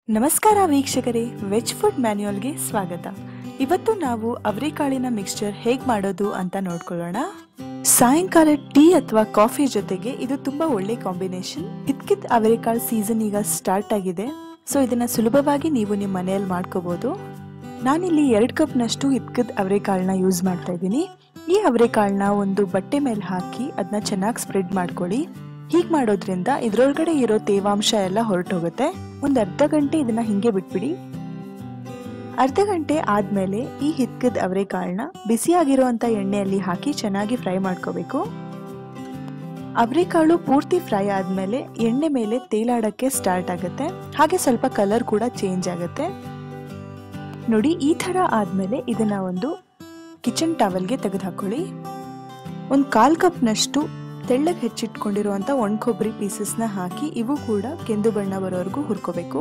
ನಮಸ್ಕಾರ ವೀಕ್ಷಕರೇ veg food ಮ್ಯಾನ್ಯುಯಲ್ಗೆ ಸ್ವಾಗತ ಇವತ್ತು ನಾವು ಅವರೆಕಾಳಿನ ಮಿಕ್ಸ್ಚರ್ ಹೇಗ್ ಮಾಡೋದು ಅಂತ ನೋಡ್ಕೊಳ್ಳೋಣ ಸಾಯಂಕಾಲ ಟೀ ಅಥವಾ ಕಾಫಿ ಜೊತೆಗೆ ಇದು ತುಂಬಾ ಒಳ್ಳೆ ಕಾಂಬಿನೇಷನ್ ಇದ್ಕಿದ್ ಅವರೆಕಾಳು ಸೀಸನ್ ಈಗ ಸ್ಟಾರ್ಟ್ ಆಗಿದೆ ಸೊ ಇದನ್ನ ಸುಲಭವಾಗಿ ನೀವು ನಿಮ್ಮ ಮನೆಯಲ್ಲಿ ಮಾಡ್ಕೋಬಹುದು ನಾನಿಲ್ಲಿ ಎರಡು ಕಪ್ನಷ್ಟು ಇದ್ಕದ್ ಅವರೆಕಾಳನ್ನ ಯೂಸ್ ಮಾಡ್ತಾ ಇದ್ದೀನಿ ಈ ಅವರೆಕಾಳನ್ನ ಒಂದು ಬಟ್ಟೆ ಮೇಲೆ ಹಾಕಿ ಅದನ್ನ ಚೆನ್ನಾಗಿ ಸ್ಪ್ರೆಡ್ ಮಾಡ್ಕೊಳ್ಳಿ ಹೀಗೆ ಮಾಡೋದ್ರಿಂದ ಇದ್ರೊಳಗಡೆ ಇರೋ ತೇವಾಂಶ ಎಲ್ಲ ಹೊರಟೋಗುತ್ತೆ ಒಂದು ಅರ್ಧ ಗಂಟೆ ಇದನ್ನ ಹಿಂಗೆ ಬಿಟ್ಬಿಡಿ ಅರ್ಧ ಗಂಟೆ ಆದ್ಮೇಲೆ ಈ ಹಿತ್ಕದ ಅವರೆಕಾಳನ್ನ ಬಿಸಿಯಾಗಿರುವಂತ ಎಣ್ಣೆಯಲ್ಲಿ ಹಾಕಿ ಚೆನ್ನಾಗಿ ಫ್ರೈ ಮಾಡ್ಕೋಬೇಕು ಅವರೆಕಾಳು ಪೂರ್ತಿ ಫ್ರೈ ಆದ್ಮೇಲೆ ಎಣ್ಣೆ ಮೇಲೆ ತೇಲಾಡಕ್ಕೆ ಸ್ಟಾರ್ಟ್ ಆಗುತ್ತೆ ಹಾಗೆ ಸ್ವಲ್ಪ ಕಲರ್ ಕೂಡ ಚೇಂಜ್ ಆಗುತ್ತೆ ನೋಡಿ ಈ ತರ ಆದ್ಮೇಲೆ ಇದನ್ನ ಒಂದು ಕಿಚನ್ ಟವಲ್ಗೆ ತೆಗೆದು ಹಾಕೊಳ್ಳಿ ಒಂದು ಕಾಲ್ ಕಪ್ನಷ್ಟು ತೆಳ್ಳಗೆ ಹೆಚ್ಚಿಟ್ಕೊಂಡಿರುವಂಥ ಒಣ ಕೊಬ್ಬರಿ ಪೀಸಸ್ನ ಹಾಕಿ ಇವು ಕೂಡ ಕೆಂದು ಬಣ್ಣ ಬರೋವರೆಗೂ ಹುರ್ಕೋಬೇಕು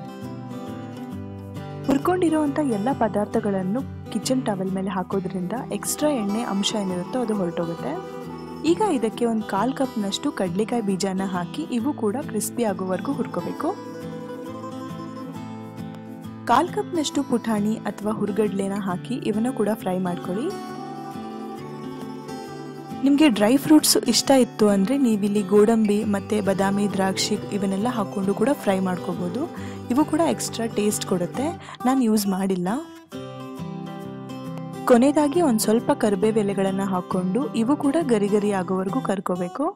ಹುರ್ಕೊಂಡಿರುವಂಥ ಎಲ್ಲ ಪದಾರ್ಥಗಳನ್ನು ಕಿಚನ್ ಟವಲ್ ಮೇಲೆ ಹಾಕೋದ್ರಿಂದ ಎಕ್ಸ್ಟ್ರಾ ಎಣ್ಣೆ ಅಂಶ ಏನಿರುತ್ತೋ ಅದು ಹೊರಟೋಗುತ್ತೆ ಈಗ ಇದಕ್ಕೆ ಒಂದು ಕಾಲ್ ಕಪ್ನಷ್ಟು ಕಡಲೆಕಾಯಿ ಬೀಜನ ಹಾಕಿ ಇವು ಕೂಡ ಕ್ರಿಸ್ಪಿ ಆಗೋವರೆಗೂ ಹುರ್ಕೋಬೇಕು ಕಾಲ್ ಕಪ್ನಷ್ಟು ಪುಟಾಣಿ ಅಥವಾ ಹುರ್ಗಡ್ಲೆನ ಹಾಕಿ ಇವನ್ನ ಕೂಡ ಫ್ರೈ ಮಾಡ್ಕೊಳ್ಳಿ ನಿಮಗೆ ಡ್ರೈ ಫ್ರೂಟ್ಸ್ ಇಷ್ಟ ಇತ್ತು ಅಂದರೆ ನೀವಿಲ್ಲಿ ಗೋಡಂಬಿ ಮತ್ತು ಬಾದಾಮಿ ದ್ರಾಕ್ಷಿ ಇವನ್ನೆಲ್ಲ ಹಾಕ್ಕೊಂಡು ಕೂಡ ಫ್ರೈ ಮಾಡ್ಕೋಬೋದು ಇವು ಕೂಡ ಎಕ್ಸ್ಟ್ರಾ ಟೇಸ್ಟ್ ಕೊಡುತ್ತೆ ನಾನು ಯೂಸ್ ಮಾಡಿಲ್ಲ ಕೊನೆಯದಾಗಿ ಒಂದು ಸ್ವಲ್ಪ ಕರಿಬೇವು ಎಲೆಗಳನ್ನು ಹಾಕ್ಕೊಂಡು ಇವು ಕೂಡ ಗರಿ ಗರಿ ಆಗೋವರೆಗೂ ಕರ್ಕೋಬೇಕು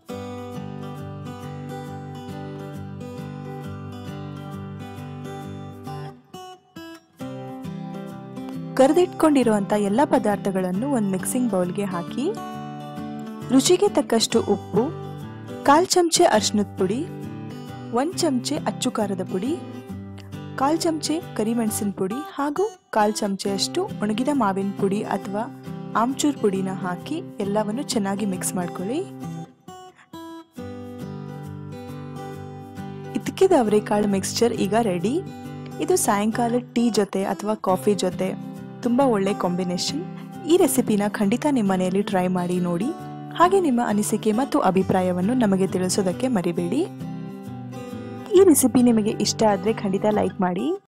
ಕರೆದಿಟ್ಕೊಂಡಿರುವಂಥ ಎಲ್ಲ ಪದಾರ್ಥಗಳನ್ನು ಒಂದು ಮಿಕ್ಸಿಂಗ್ ಬೌಲ್ಗೆ ಹಾಕಿ ರುಚಿಗೆ ತಕ್ಕಷ್ಟು ಉಪ್ಪು ಕಾಲ್ ಚಮಚೆ ಅರ್ಶಿನದ ಪುಡಿ ಒಂದು ಚಮಚೆ ಅಚ್ಚು ಖಾರದ ಪುಡಿ ಕಾಲ್ ಚಮಚೆ ಕರಿಮೆಣಸಿನ ಪುಡಿ ಹಾಗೂ ಕಾಲ್ ಚಮಚೆಯಷ್ಟು ಒಣಗಿದ ಮಾವಿನ ಪುಡಿ ಅಥವಾ ಆಮ್ಚೂರ್ ಪುಡಿನ ಹಾಕಿ ಎಲ್ಲವನ್ನು ಚೆನ್ನಾಗಿ ಮಿಕ್ಸ್ ಮಾಡ್ಕೊಳ್ಳಿ ಇದ್ದಕ್ಕಿದ ಅವರೆಕಾಳು ಮಿಕ್ಸ್ಚರ್ ಈಗ ರೆಡಿ ಇದು ಸಾಯಂಕಾಲ ಟೀ ಜೊತೆ ಅಥವಾ ಕಾಫಿ ಜೊತೆ ತುಂಬ ಒಳ್ಳೆ ಕಾಂಬಿನೇಷನ್ ಈ ರೆಸಿಪಿನ ಖಂಡಿತ ನಿಮ್ಮ ಮನೆಯಲ್ಲಿ ಟ್ರೈ ಮಾಡಿ ನೋಡಿ ಹಾಗೆ ನಿಮ್ಮ ಅನಿಸಿಕೆ ಮತ್ತು ಅಭಿಪ್ರಾಯವನ್ನು ನಮಗೆ ತಿಳಿಸೋದಕ್ಕೆ ಮರಿಬೇಡಿ ಈ ರೆಸಿಪಿ ನಿಮಗೆ ಇಷ್ಟ ಆದರೆ ಖಂಡಿತ ಲೈಕ್ ಮಾಡಿ